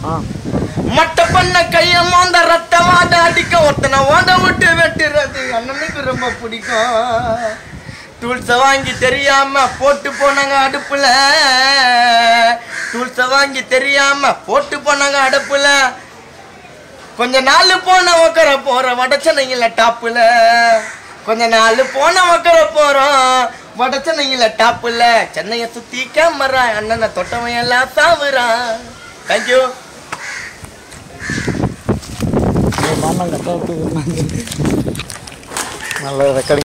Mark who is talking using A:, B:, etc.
A: மட்ட பண்ண கைய மாந்த ரத்த வாட அடிக்க ஒருத்தனை ஓட விட்டு வெட்டுறது அண்ணனுக்கு ரொம்ப பிடிக்கும் டூல்ஸை வாங்கி தெரியாம போட்டு போனாங்க அடுப்புல டூல்ஸை வாங்கி தெரியாம போட்டு போனாங்க அடுப்புல கொஞ்ச நாள் போன உக்கர போற வடச்சனைங்கள டாப்புல கொஞ்ச நாள் போன உக்கர போறோம் வடச்சனைங்கள டாப்புல சென்னைய சுத்தி கேமரா அண்ணனை தொட்டவன் எல்லாம் சாவுறான் தேங்க்யூ
B: நல்ல ரெக்கார்டிங்